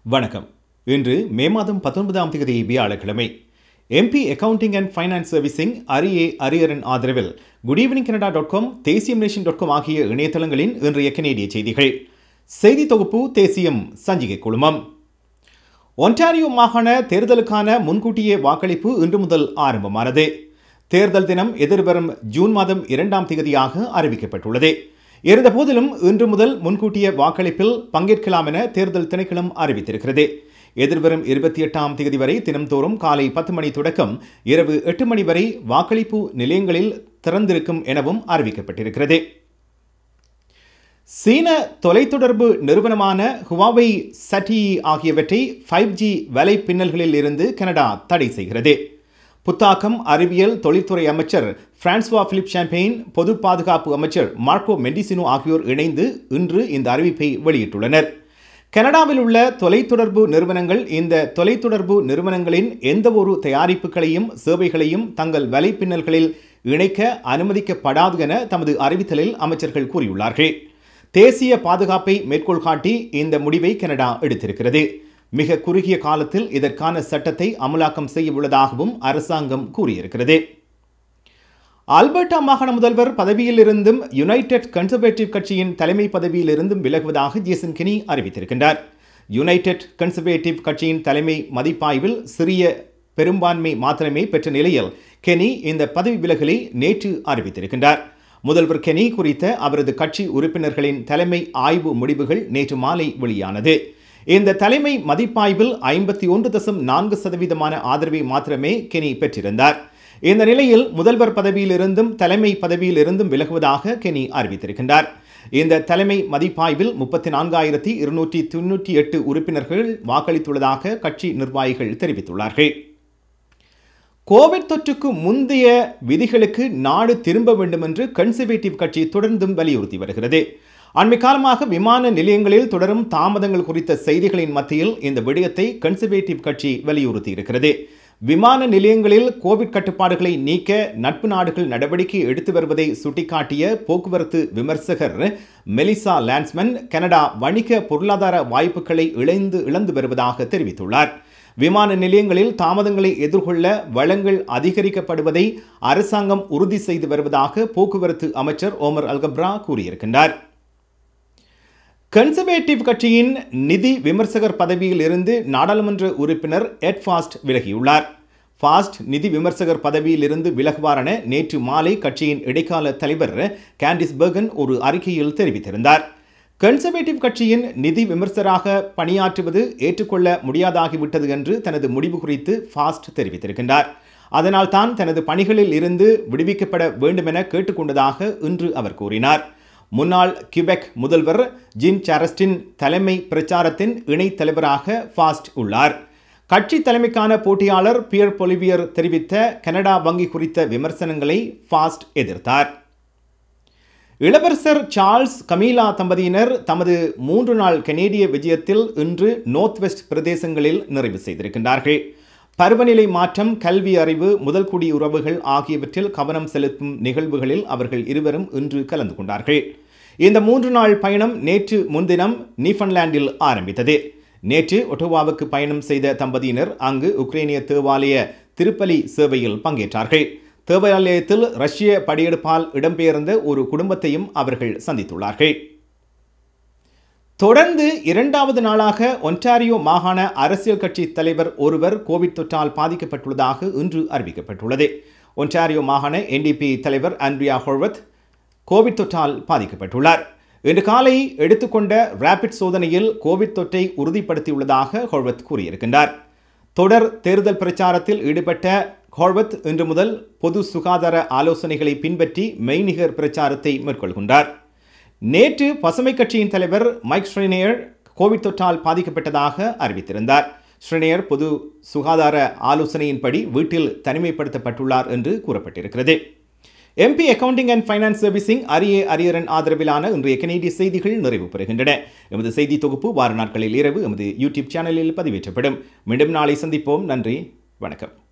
வணக்கம் இன்று மே மாதம் பத்தொன்பதாம் தேதி வியாழக்கிழமை MP accounting and finance servicing அரியே அரியரன் ஆதரவில் good evening Canada dot com தேசியம் நேஷன் டாட் காம் ஆகிய இணையதளங்களின் இன்றைய கனேடிய செய்திகள் செய்தி தொகுப்பு தேசியம் சஞ்சிகை குழுமம் ஒன்டாரியோ மாகாண தேர்தலுக்கான முன்கூட்டிய வாக்களிப்பு இன்று முதல் ஆரம்பமானது தேர்தல் தினம் எதிர்வரும் ஜூன் மாதம் இரண்டாம் தேதியாக அறிவிக்கப்பட்டுள்ளது இருந்தபோதிலும் இன்று முதல் முன்கூட்டிய வாக்களிப்பில் பங்கேற்கலாம் என தேர்தல் திணைக்களம் அறிவித்திருக்கிறது எதிர்வரும் இருபத்தி எட்டாம் தேதி வரை தினம்தோறும் காலை பத்து மணி தொடக்கம் இரவு எட்டு மணி வரை வாக்களிப்பு நிலையங்களில் திறந்திருக்கும் எனவும் அறிவிக்கப்பட்டிருக்கிறது சீன தொலைத்தொடர்பு நிறுவனமான ஹுவாவை சட்டி ஆகியவற்றை ஃபைவ் ஜி வலை பின்னல்களில் இருந்து கனடா தடை செய்கிறது புத்தாக்கம் அறிவியல் தொழில்துறை அமைச்சர் பிரான்சுவா பிலிப் ஷாம்பெயின் பொது பாதுகாப்பு அமைச்சர் மார்க்கோ மெண்டிசினோ ஆகியோர் இணைந்து இன்று இந்த அறிவிப்பை வெளியிட்டுள்ளனர் கனடாவில் உள்ள தொலைத்தொடர்பு நிறுவனங்கள் இந்த தொலைத்தொடர்பு நிறுவனங்களின் எந்த ஒரு தயாரிப்புகளையும் சேவைகளையும் தங்கள் வலைப்பின்னல்களில் இணைக்க அனுமதிக்கப்படாது என தமது அறிவித்தலில் அமைச்சர்கள் கூறியுள்ளார்கள் தேசிய பாதுகாப்பை மேற்கோள் காட்டி இந்த முடிவை கனடா எடுத்திருக்கிறது மிக குறுகிய காலத்தில் இதற்கான சட்டத்தை அமலாக்கம் செய்ய உள்ளதாகவும் அரசாங்கம் கூறியிருக்கிறது ஆல்பர்டா மாகாண முதல்வர் பதவியில் இருந்தும் யுனைடெட் கன்சர்வேட்டிவ் கட்சியின் தலைமை பதவியில் இருந்தும் விலகுவதாக ஜேசன் கெனி அறிவித்திருக்கின்றார் யுனைடெட் கன்சர்வேட்டிவ் கட்சியின் தலைமை மதிப்பாய்வில் சிறிய பெரும்பான்மை மாத்திரமே பெற்ற நிலையில் கெனி இந்த பதவி விலகலை நேற்று அறிவித்திருக்கின்றார் முதல்வர் கெனி குறித்த அவரது கட்சி உறுப்பினர்களின் தலைமை ஆய்வு முடிவுகள் நேற்று மாலை வெளியானது இந்த தலைமை மதிப்பாய்வில் ஐம்பத்தி ஒன்று தசம் நான்கு சதவீதமான ஆதரவை மாத்திரமே கெனி பெற்றிருந்தார் இந்த நிலையில் முதல்வர் பதவியிலிருந்தும் தலைமை பதவியிலிருந்தும் விலகுவதாக கெனி அறிவித்திருக்கின்றார் இந்த தலைமை மதிப்பாய்வில் முப்பத்தி நான்காயிரத்தி இருநூற்றி தொன்னூற்றி எட்டு உறுப்பினர்கள் வாக்களித்துள்ளதாக கட்சி நிர்வாகிகள் தெரிவித்துள்ளார்கள் கோவிட் தொற்றுக்கு முந்தைய விதிகளுக்கு நாடு திரும்ப வேண்டும் என்று கன்சர்வேட்டிவ் கட்சி தொடர்ந்தும் வலியுறுத்தி வருகிறது அண்மை காலமாக விமான நிலையங்களில் தொடரும் தாமதங்கள் குறித்த செய்திகளின் மத்தியில் இந்த விடயத்தை கன்சர்வேட்டிவ் கட்சி வலியுறுத்தி இருக்கிறது விமான நிலையங்களில் கோவிட் கட்டுப்பாடுகளை நீக்க நட்பு நாடுகள் நடவடிக்கை எடுத்து வருவதை சுட்டிக்காட்டிய போக்குவரத்து விமர்சகர் மெலிசா லான்ஸ்மன் கனடா வணிக பொருளாதார வாய்ப்புகளை இழந்து இழந்து வருவதாக தெரிவித்துள்ளார் விமான நிலையங்களில் தாமதங்களை எதிர்கொள்ள வளங்கள் அதிகரிக்கப்படுவதை அரசாங்கம் உறுதி செய்து வருவதாக போக்குவரத்து அமைச்சர் ஓமர் அல்கப்ரா கூறியிருக்கின்றார் கன்சர்வேட்டிவ் கட்சியின் நிதி விமர்சகர் பதவியில் இருந்து நாடாளுமன்ற உறுப்பினர் எட் ஃபாஸ்ட் விலகியுள்ளார் ஃபாஸ்ட் நிதி விமர்சகர் பதவியில் இருந்து விலகுவார் என நேற்று மாலை கட்சியின் இடைக்கால தலைவர் கேண்டிஸ் பெர்கன் ஒரு அறிக்கையில் தெரிவித்திருந்தார் கன்சர்வேட்டிவ் கட்சியின் நிதி விமர்சராக பணியாற்றுவது ஏற்றுக்கொள்ள முடியாதாகிவிட்டது என்று தனது முடிவு குறித்து ஃபாஸ்ட் தெரிவித்திருக்கின்றார் அதனால் தான் தனது பணிகளில் இருந்து விடுவிக்கப்பட வேண்டும் என கேட்டுக்கொண்டதாக இன்று அவர் கூறினார் முன்னாள் கியூபெக் முதல்வர் ஜின் சாரஸ்டின் தலைமை பிரச்சாரத்தின் இணைத் தலைவராக ஃபாஸ்ட் உள்ளார் கட்சி தலைமைக்கான போட்டியாளர் பியர் பொலிவியர் தெரிவித்த கனடா வங்கி குறித்த விமர்சனங்களை ஃபாஸ்ட் எதிர்த்தார் இளவரசர் சார்ல்ஸ் கமீலா தம்பதியினர் தமது மூன்று நாள் கனேடிய விஜயத்தில் இன்று நோர்த் வெஸ்ட் பிரதேசங்களில் நிறைவு செய்திருக்கின்றார்கள் பருவநிலை மாற்றம் கல்வி அறிவு முதல் குடி உறவுகள் ஆகியவற்றில் கவனம் செலுத்தும் நிகழ்வுகளில் அவர்கள் இருவரும் இன்று கலந்து கொண்டார்கள் இந்த மூன்று நாள் பயணம் நேற்று முன்தினம் நீஃபன்லாண்டில் ஆரம்பித்தது நேற்று ஒட்டோவாவுக்கு பயணம் செய்த தம்பதியினர் அங்கு உக்ரைனிய தேவாலய திருப்பலி சேவையில் பங்கேற்றார்கள் தேவாலயத்தில் ரஷ்ய படையெடுப்பால் இடம்பெயர்ந்த ஒரு குடும்பத்தையும் அவர்கள் சந்தித்துள்ளார்கள் தொடர்ந்து இரண்டாவது நாளாக ஒன்டாரியோ மாகாண அரசியல் கட்சி தலைவர் ஒருவர் கோவிட் தொற்றால் பாதிக்கப்பட்டுள்ளதாக இன்று அறிவிக்கப்பட்டுள்ளது ஒன்டாரியோ மாகாண என்டிபி தலைவர் ஆண்ட்ரியா ஹோர்வத் கோவிட் தொற்றால் பாதிக்கப்பட்டுள்ளார் இன்று காலை எடுத்துக்கொண்ட ரேபிட் சோதனையில் கோவிட் தொற்றை உறுதிப்படுத்தியுள்ளதாக ஹோர்வத் கூறியிருக்கின்றார் தொடர் தேர்தல் பிரச்சாரத்தில் ஈடுபட்ட ஹோர்வத் இன்று முதல் பொது சுகாதார ஆலோசனைகளை பின்பற்றி மெய்நிகர் பிரச்சாரத்தை மேற்கொள்கின்றார் நேற்று பசுமை கட்சியின் தலைவர் மைக் ஸ்ரீனேயர் கோவிட் தொற்றால் பாதிக்கப்பட்டதாக அறிவித்திருந்தார் ஸ்ரீனேயர் பொது சுகாதார ஆலோசனையின்படி வீட்டில் தனிமைப்படுத்தப்பட்டுள்ளார் என்று கூறப்பட்டிருக்கிறது MP accounting and finance servicing அரிய அரியரன் ஆதரவிலான இன்றைய கனேடிய செய்திகள் நிறைவு பெறுகின்றன எமது செய்தி தொகுப்பு வார நாட்களில் இரவு எமது யூடியூப் சேனலில் பதிவேற்றப்படும் மீண்டும் நாளை சந்திப்போம் நன்றி வணக்கம்